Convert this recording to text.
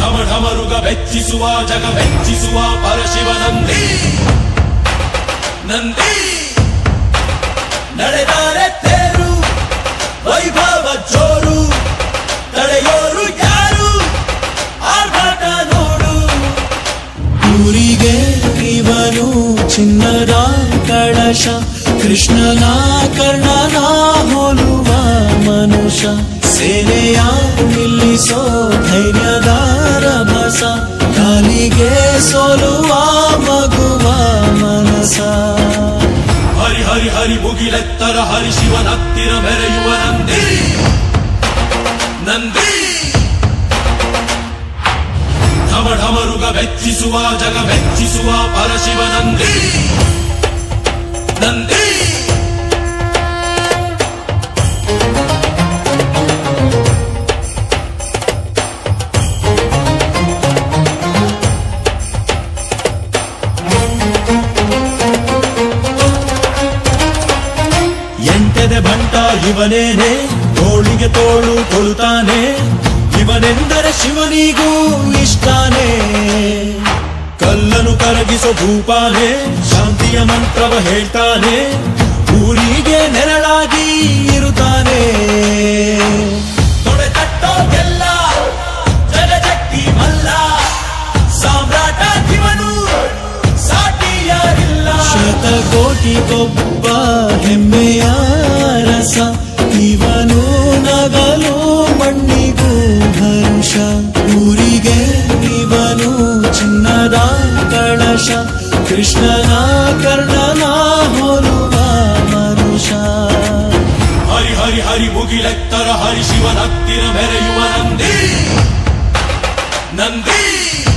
ಢಮ ಢಮರುಗ ಬೆಚ್ಚಿಸುವ ಜಗ ಮೆಚ್ಚಿಸುವ ಪರಶಿವ ನಂದಿ ನಂದಿ ನಡೆದಾರೆ ತೇರು ವೈಭವ ಜೋರು ತಡೆಯೋರು ಯಾರು ಆರ್ಭಟ ನೋಡು ಊರಿಗೆ ಇವನು ಚಿನ್ನದ ಕಳಶ ಕೃಷ್ಣನ ಕರ್ಣನ ಹೋಲುವ ಮನುಷ್ಯ ಸೇನೆಯ ನಿಲ್ಲಿಸೋ ಧೈರ್ಯದ ರಭಸ ಕಾಲಿಗೆ ಸೋಲುವ ಮಗುವ ಮನಸ ಹರಿ ಹರಿ ಹರಿ ಮುಗಿಲೆತ್ತರ ಹರಿ ಶಿವನತ್ತಿರ ಮೆರೆಯುವ ನಂದಿ ನಂದಿ ಢಮ ಢಮರುಗ ಮೆಚ್ಚಿಸುವ ಜಗ ಮೆಚ್ಚಿಸುವ ಪರಶಿವ ನಂದಿ ನಂದಿ ಎಂಟದೆ ಬಂಟ ಇವನೇನೆ ತೋಳಿಗೆ ತೋಳು ಕೊಳುತ್ತಾನೆ ಇವನೆಂದರೆ ಶಿವನಿಗೂ ಇಷ್ಟಾನೆ ಕಲ್ಲನು ಕರಗಿಸೋ ಭೂಪಾನೆ ಶಾಂತಿಯ ಮಂತ್ರವ ಹೇಳ್ತಾನೆ ಊರಿಗೆ ನೆರಳಾಗಿ ಇರುತ್ತಾನೆ ತೊಡೆ ತಟ್ಟೋಗೆಲ್ಲ ಜಗಜಟ್ಟಿ ಮಲ್ಲ ಸಾಮ್ರಾಟ ಇವನು ಸಾಟಿ ಯಾರಿಲ್ಲ ಶತಕೋಟಿಗೊಬ್ಬ ಹೆಮ್ಮೆಯ ರಸ ಇವನು ನಗಲು ಮಣ್ಣಿಗೂ ಹರುಷ ಊರಿಗೆ ಇವನು ಚಿನ್ನದ ಕಳಶ ಕೃಷ್ಣನ ಕರ್ಣನ ಹೋಲುವ ಮನುಷ್ಯ ಹರಿ ಹರಿ ಹರಿ ಮುಗಿಲೆತ್ತರ ಹರಿ ಶಿವನತ್ತಿರ ಮೆರೆಯುವ ನಂದಿ ನಂದಿ